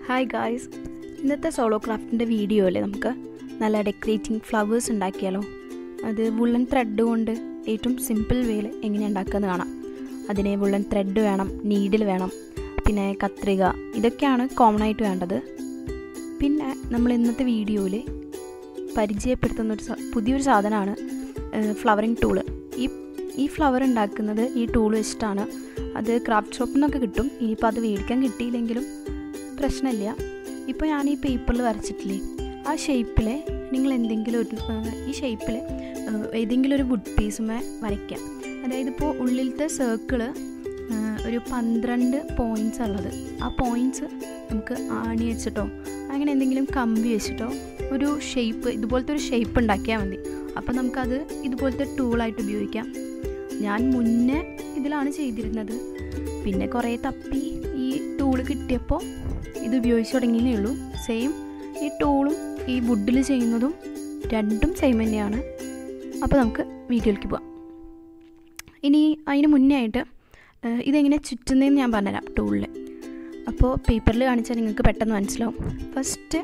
hi guys ഇന്നത്തെ solo ക്രാഫ്റ്റിൻ്റെ വീഡിയോയിൽ നമുക്ക് നല്ല ഡെക്കറേറ്റിംഗ് ഫ്ലവേഴ്സ് ഉണ്ടാക്കിയാലോ അത് വുള്ളൻ ത്രെഡ് കൊണ്ട് ഏറ്റവും സിമ്പിൾ വേയിൽ എങ്ങനെ ഉണ്ടാക്കുകയെന്ന് കാണാം അതിന് വുള്ളൻ ത്രെഡ് വേണം നീഡിൽ വേണം പിന്നെ കത്രിക ഇതൊക്കെയാണ് കോമൺ ആയിട്ട് വേണ്ടത് പിന്നെ നമ്മൾ ഇന്നത്തെ വീഡിയോയിൽ പരിചയപ്പെടുത്തുന്ന ഒരു സ- പുതിയൊരു സാധനമാണ് ഫ്ലവറിങ് ടൂള് ഈ ഈ ഫ്ലവർ ഉണ്ടാക്കുന്നത് ഈ ടൂൾ വെച്ചിട്ടാണ് അത് ക്രാഫ്റ്റ് ഷോപ്പിൽ നിന്നൊക്കെ കിട്ടും ഇനിയിപ്പോൾ അത് മേടിക്കാൻ കിട്ടിയില്ലെങ്കിലും പ്രശ്നമില്ല ഇപ്പോൾ ഞാൻ ഈ പേപ്പറിൽ വരച്ചിട്ടില്ലേ ആ ഷേപ്പിൽ നിങ്ങൾ എന്തെങ്കിലും ഒരു ആ, ഈ ഷേപ്പിൽ ഏതെങ്കിലും ഒരു വുഡ് പീസുമേ വരയ്ക്കാം അതായത് ഇപ്പോൾ ഉള്ളിലത്തെ സർക്കിള് ഒരു പന്ത്രണ്ട് പോയിൻറ്റ്സ് ഉള്ളത് ആ പോയിൻറ്റ്സ് നമുക്ക് ആണി വെച്ചിട്ടോ അങ്ങനെ എന്തെങ്കിലും കമ്പി വെച്ചിട്ടോ ഒരു ഷേപ്പ് ഇതുപോലത്തെ ഒരു ഷേപ്പ് ഉണ്ടാക്കിയാൽ മതി അപ്പോൾ നമുക്കത് ഇതുപോലത്തെ ടൂളായിട്ട് ഉപയോഗിക്കാം ഞാൻ മുന്നേ ഇതിലാണ് ചെയ്തിരുന്നത് പിന്നെ കുറേ തപ്പി ഈ ടൂള് കിട്ടിയപ്പോൾ ഇത് ഉപയോഗിച്ച് തുടങ്ങിയേ ഉള്ളൂ സെയിം ഈ ടൂളും ഈ വുഡിൽ ചെയ്യുന്നതും രണ്ടും സെയിം തന്നെയാണ് അപ്പോൾ നമുക്ക് വീഡിയോയിലേക്ക് പോവാം ഇനി അതിന് മുന്നേ ആയിട്ട് ഏഹ്, ഇതെങ്ങനെ ചുറ്റുന്നതെന്ന് ഞാൻ പറഞ്ഞുതരാം ടൂളിൽ അപ്പോൾ പേപ്പറിൽ കാണിച്ചാൽ നിങ്ങൾക്ക് പെട്ടെന്ന് മനസ്സിലാവും ഫസ്റ്റ്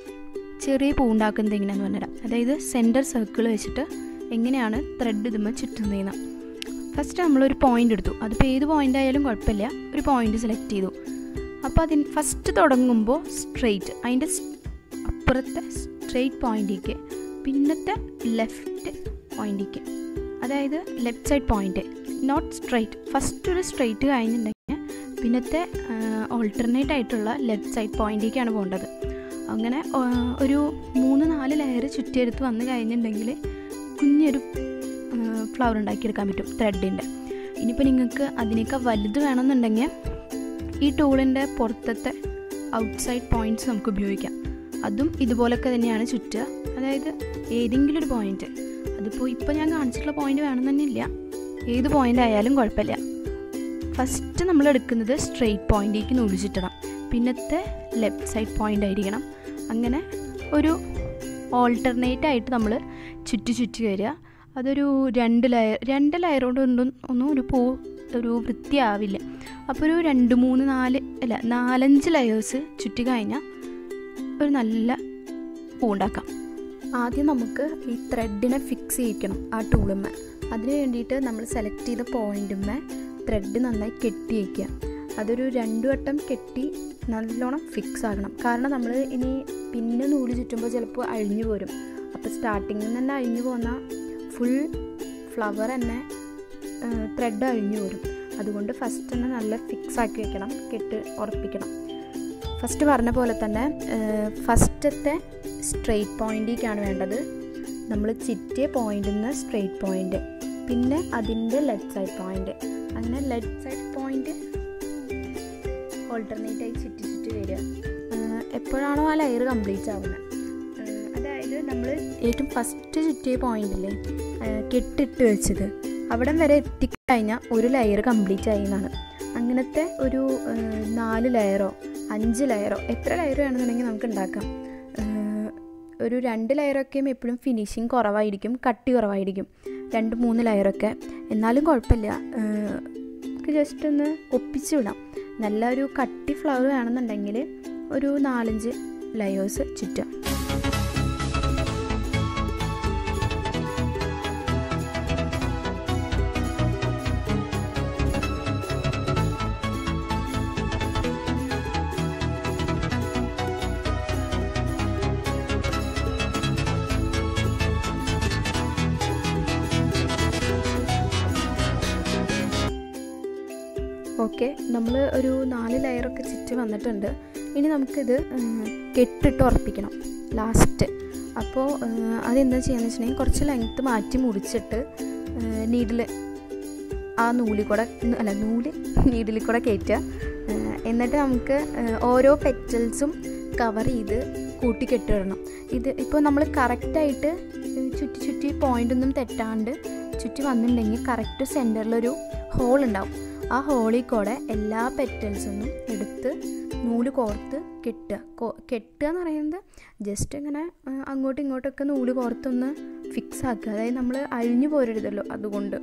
ചെറിയ പൂ ഉണ്ടാക്കുന്നത് എങ്ങനെയാണെന്ന് പറഞ്ഞുതരാം അതായത് സെൻറ്റർ സർക്കിൾ വെച്ചിട്ട് എങ്ങനെയാണ് ത്രെഡ് ഇതുമ്പോൾ ചുറ്റുന്നതെന്ന് ഫസ്റ്റ് നമ്മളൊരു പോയിൻ്റ് എടുത്തു അതിപ്പോൾ ഏത് പോയിൻ്റ് ആയാലും കുഴപ്പമില്ല ഒരു പോയിൻ്റ് സെലക്ട് ചെയ്തു അപ്പോൾ അതിന് ഫസ്റ്റ് തുടങ്ങുമ്പോൾ സ്ട്രെയിറ്റ് അതിൻ്റെ അപ്പുറത്തെ സ്ട്രെയിറ്റ് പോയിൻറ്റിലേക്ക് പിന്നത്തെ ലെഫ്റ്റ് പോയിൻറ്റിലേക്ക് അതായത് left side point not straight first ഒരു സ്ട്രെയിറ്റ് കഴിഞ്ഞിട്ടുണ്ടെങ്കിൽ പിന്നത്തെ ഓൾട്ടർനേറ്റ് ആയിട്ടുള്ള ലെഫ്റ്റ് സൈഡ് പോയിൻറ്റിലേക്കാണ് പോകേണ്ടത് അങ്ങനെ ആ, ഒരു മൂന്ന് നാല് ലെയർ ചുറ്റിയെടുത്ത് വന്ന് കഴിഞ്ഞിട്ടുണ്ടെങ്കിൽ കുഞ്ഞൊരു ഫ്ലവർ ഉണ്ടാക്കിയെടുക്കാൻ പറ്റും ത്രെഡിൻ്റെ ഇനിയിപ്പോൾ നിങ്ങൾക്ക് അതിനേക്കാൾ വലുത് വേണമെന്നുണ്ടെങ്കിൽ ഈ ടൂളിൻ്റെ പുറത്തത്തെ ഔട്ട്സൈഡ് പോയിൻറ്റ്സ് നമുക്ക് ഉപയോഗിക്കാം അതും ഇതുപോലൊക്കെ തന്നെയാണ് ചുറ്റുക അതായത് ഏതെങ്കിലും ഒരു പോയിൻ്റ് അതിപ്പോൾ ഇപ്പോൾ ഞാൻ കാണിച്ചിട്ടുള്ള പോയിൻ്റ് വേണമെന്നില്ല ഏത് പോയിൻ്റ് ആയാലും കുഴപ്പമില്ല ഫസ്റ്റ് നമ്മൾ എടുക്കുന്നത് സ്ട്രെയിറ്റ് പോയിൻറ്റിലേക്ക് നൂല് ചുറ്റണം പിന്നത്തെ ലെഫ്റ്റ് സൈഡ് പോയിൻ്റ് ആയിരിക്കണം അങ്ങനെ ഒരു ഓൾട്ടർനേറ്റ് ആയിട്ട് നമ്മൾ ചുറ്റി ചുറ്റി വരിക അതൊരു രണ്ട് ലെയർ രണ്ട് ലെയർ കൊണ്ടൊന്നും ഒന്നും ഒരു പൂ ഒരു വൃത്തിയാവില്ല അപ്പോൾ ഒരു രണ്ട് മൂന്ന് നാല് അല്ല നാലഞ്ച് ലെയേഴ്സ് ചുറ്റി കഴിഞ്ഞാൽ ഒരു നല്ല പൂ ഉണ്ടാക്കാം ആദ്യം നമുക്ക് ഈ ത്രെഡിനെ ഫിക്സ് ചെയ്യിക്കണം ആ ടൂളുമ്മ അതിന് വേണ്ടിയിട്ട് നമ്മൾ സെലക്ട് ചെയ്ത പോയിൻറ്റുമ്മ ത്രെഡ് നന്നായി കെട്ടി വയ്ക്കുക അതൊരു രണ്ടു വട്ടം കെട്ടി നല്ലോണം ഫിക്സ് ആകണം കാരണം നമ്മൾ ഇനി പിന്നെ നൂല് ചുറ്റുമ്പോൾ ചിലപ്പോൾ അഴിഞ്ഞു പോരും അപ്പോൾ സ്റ്റാർട്ടിങ്ങിൽ നിന്ന് തന്നെ അഴിഞ്ഞു പോന്ന ഫുൾ ഫ്ലവർ തന്നെ ത്രെഡ് അഴിഞ്ഞു പോരും അതുകൊണ്ട് ഫസ്റ്റ് തന്നെ നല്ല ഫിക്സ് ആക്കി വെക്കണം കെട്ട് ഉറപ്പിക്കണം ഫസ്റ്റ് പറഞ്ഞ പോലെ തന്നെ ഫസ്റ്റത്തെ സ്ട്രെയിറ്റ് പോയിൻറ്റിലേക്കാണ് വേണ്ടത് നമ്മൾ ചിറ്റിയ പോയിന്റിൽ നിന്ന് സ്ട്രെയിറ്റ് പോയിന്റ് പിന്നെ അതിൻ്റെ ലെഫ്റ്റ് സൈഡ് പോയിന്റ് അങ്ങനെ ലെഫ്റ്റ് സൈഡ് പോയിന്റ് ഓൾട്ടർനേറ്റ് ആയി ചുറ്റി ചുറ്റി വരിക ആഹ് എപ്പോഴാണോ ആ ലെയർ കംപ്ലീറ്റ് ആവുന്നത് ആഹ് അതായത് നമ്മൾ ഏറ്റവും ഫസ്റ്റ് ചുറ്റിയ പോയിന്റില്ലേ കെട്ടിട്ട് വെച്ചത് അവിടം വരെ എത്തിക്കഴിഞ്ഞാൽ ഒരു ലെയർ കംപ്ലീറ്റ് ആയി എന്നാണ് അങ്ങനത്തെ ഒരു ആഹ് നാല് ലെയറോ അഞ്ച് ലെയറോ എത്ര ലെയർ വേണമെന്നുണ്ടെങ്കിൽ നമുക്ക് ഉണ്ടാക്കാം ആഹ് ഒരു രണ്ട് ലെയറൊക്കെയും എപ്പോഴും ഫിനിഷിങ് കുറവായിരിക്കും കട്ടി കുറവായിരിക്കും രണ്ട് മൂന്ന് ലെയറൊക്കെ എന്നാലും കുഴപ്പമില്ല ആഹ് നമുക്ക് ജസ്റ്റ് ഒന്ന് ഒപ്പിച്ച് വിടാം നല്ല ഒരു കട്ടി ഫ്ലവർ വേണമെന്നുണ്ടെങ്കിൽ ഒരു നാലഞ്ച് ലെയേഴ്സ് ചുറ്റാം ഓക്കെ നമ്മൾ ഒരു നാല് ലെയറൊക്കെ ചുറ്റി വന്നിട്ടുണ്ട് ഇനി നമുക്കിത് ഉം, കെട്ടിട്ട് ഉറപ്പിക്കണം ലാസ്റ്റ് അപ്പോൾ അതെന്താ ചെയ്യുന്നത് വെച്ചിട്ടുണ്ടെങ്കിൽ കുറച്ച് ലെങ്ത്ത് മാറ്റി മുറിച്ചിട്ട് നീഡിൽ ആ നൂലിൽ കൂടെ അല്ല നൂല് നീഡിൽ കൂടെ കയറ്റുക ഏഹ്, എന്നിട്ട് നമുക്ക് ഏഹ്, ഓരോ പെറ്റൽസും കവർ ചെയ്ത് കൂട്ടി കെട്ടിടണം ഇത് ഇപ്പോൾ നമ്മൾ കറക്റ്റായിട്ട് ചുറ്റി ചുറ്റി പോയിന്റ് ഒന്നും തെറ്റാണ്ട് ചുറ്റി വന്നിട്ടുണ്ടെങ്കിൽ കറക്റ്റ് സെൻറ്ററിലൊരു ഹോൾ ഉണ്ടാവും ആ ഹോളിൽ കൂടെ എല്ലാ പെറ്റൽസൊന്നും എടുത്ത് നൂല് കോർത്ത് കെട്ടുക കോ കെട്ടുക എന്ന് പറയുന്നത് ജസ്റ്റ് ഇങ്ങനെ ആ, അങ്ങോട്ടും ഇങ്ങോട്ടൊക്കെ നൂല് കോർത്തൊന്ന് ഫിക്സ് ആക്കുക അതായത് നമ്മൾ അഴിഞ്ഞു പോരരുതല്ലോ അതുകൊണ്ട്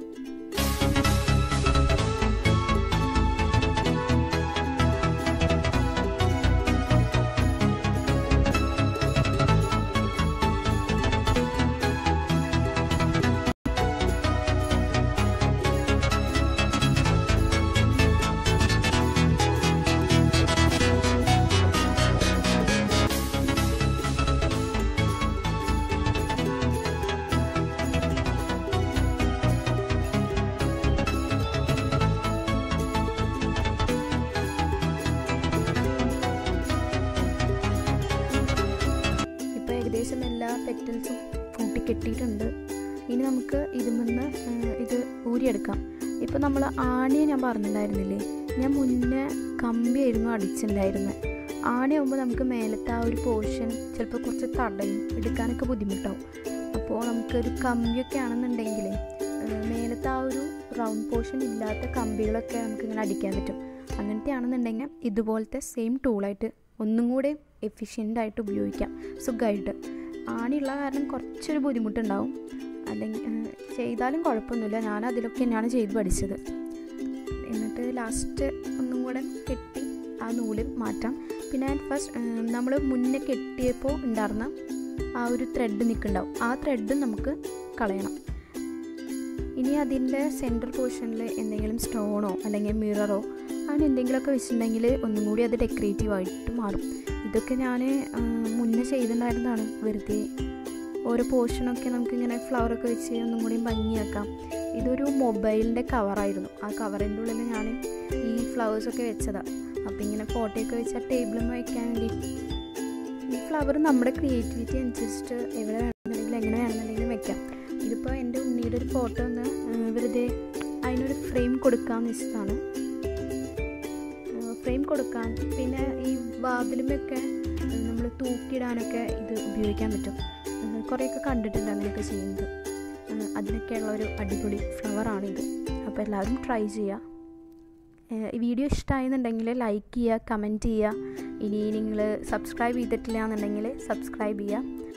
ഏകദേശം എല്ലാ പെറ്റൽസും കൂട്ടി കെട്ടിയിട്ടുണ്ട് ഇനി നമുക്ക് ഇതിൽ ഇത് ഊരിയെടുക്കാം ഇപ്പോൾ നമ്മൾ ആണിയെ ഞാൻ പറഞ്ഞിട്ടുണ്ടായിരുന്നില്ലേ ഞാൻ മുന്നേ കമ്പിയായിരുന്നു അടിച്ചിട്ടുണ്ടായിരുന്നത് ആണിയാകുമ്പോൾ നമുക്ക് മേലത്തെ ആ ഒരു പോർഷൻ ചിലപ്പോൾ കുറച്ച് തടയും എടുക്കാനൊക്കെ ബുദ്ധിമുട്ടാവും അപ്പോൾ നമുക്കൊരു കമ്പിയൊക്കെ ആണെന്നുണ്ടെങ്കിൽ മേലത്തെ ആ ഒരു റൗണ്ട് പോർഷൻ ഇല്ലാത്ത കമ്പികളൊക്കെ നമുക്കിങ്ങനെ അടിക്കാൻ പറ്റും അങ്ങനത്തെ ആണെന്നുണ്ടെങ്കിൽ ഇതുപോലത്തെ സെയിം ടൂളായിട്ട് ഒന്നും കൂടെ എഫിഷ്യൻ്റ് ആയിട്ട് ഉപയോഗിക്കാം സുഖമായിട്ട് ആണിയുള്ള കാരണം കുറച്ചൊരു ബുദ്ധിമുട്ടുണ്ടാവും അല്ലെങ്കിൽ ചെയ്താലും കുഴപ്പമൊന്നുമില്ല ഞാൻ അതിലൊക്കെ തന്നെയാണ് ചെയ്ത് പഠിച്ചത് എന്നിട്ട് ലാസ്റ്റ് ഒന്നും കൂടെ കെട്ടി ആ നൂല് മാറ്റാം പിന്നെ ഫസ്റ്റ് നമ്മൾ മുന്നേ കെട്ടിയപ്പോൾ ഉണ്ടായിരുന്ന ആ ഒരു ത്രെഡ് നിൽക്കുന്നുണ്ടാവും ആ ത്രെഡ് നമുക്ക് കളയണം ഇനി അതിൻ്റെ സെൻറ്റർ പോർഷനിൽ എന്തെങ്കിലും സ്റ്റോണോ അല്ലെങ്കിൽ മിററോ അങ്ങനെ എന്തെങ്കിലുമൊക്കെ വെച്ചിട്ടുണ്ടെങ്കിൽ ഒന്നും കൂടി അത് ഡെക്കറേറ്റീവ് ആയിട്ട് മാറും ഇതൊക്കെ ഞാൻ മുന്നേ ചെയ്തിട്ടുണ്ടായിരുന്നതാണ് വെറുതെ ഓരോ പോർഷനൊക്കെ നമുക്കിങ്ങനെ ഫ്ലവറൊക്കെ വെച്ച് ഒന്നും കൂടി ഭംഗിയാക്കാം ഇതൊരു മൊബൈലിൻ്റെ കവറായിരുന്നു ആ കവറിൻ്റെ ഉള്ളിൽ ഞാൻ ഈ ഫ്ലവേഴ്സൊക്കെ വെച്ചതാണ് അപ്പോൾ ഇങ്ങനെ ഫോട്ടോയൊക്കെ വെച്ച് ആ ടേബിളിൽ വയ്ക്കാൻ വേണ്ടി ഈ ഫ്ലവർ നമ്മുടെ ക്രിയേറ്റിവിറ്റി അനുസരിച്ചിട്ട് എവിടെ വേണമെന്നുണ്ടെങ്കിലും എങ്ങനെ വേണമെന്നുണ്ടെങ്കിലും വെക്കാം ഇതിപ്പോൾ എൻ്റെ ഉണ്ണിയുടെ ഒരു ഫോട്ടോ ഒന്ന് വെറുതെ അതിനൊരു ഫ്രെയിം കൊടുക്കാമെന്ന് വെച്ചതാണ് ഫ്രെയിം കൊടുക്കാൻ പിന്നെ ഈ വാതിലുമൊക്കെ നമ്മൾ തൂക്കിയിടാനൊക്കെ ഇത് ഉപയോഗിക്കാൻ പറ്റും കുറേയൊക്കെ കണ്ടിട്ടുണ്ട് അങ്ങനെയൊക്കെ ചെയ്യുന്നത് അതിനൊക്കെയുള്ള ഒരു അടിപൊളി ഫ്ലവറാണിത് അപ്പോൾ എല്ലാവരും ട്രൈ ചെയ്യുക ഈ വീഡിയോ ഇഷ്ടമായെന്നുണ്ടെങ്കിൽ ലൈക്ക് ചെയ്യുക കമൻറ്റ് ചെയ്യുക ഇനി നിങ്ങൾ സബ്സ്ക്രൈബ് ചെയ്തിട്ടില്ല എന്നുണ്ടെങ്കിൽ സബ്സ്ക്രൈബ് ചെയ്യുക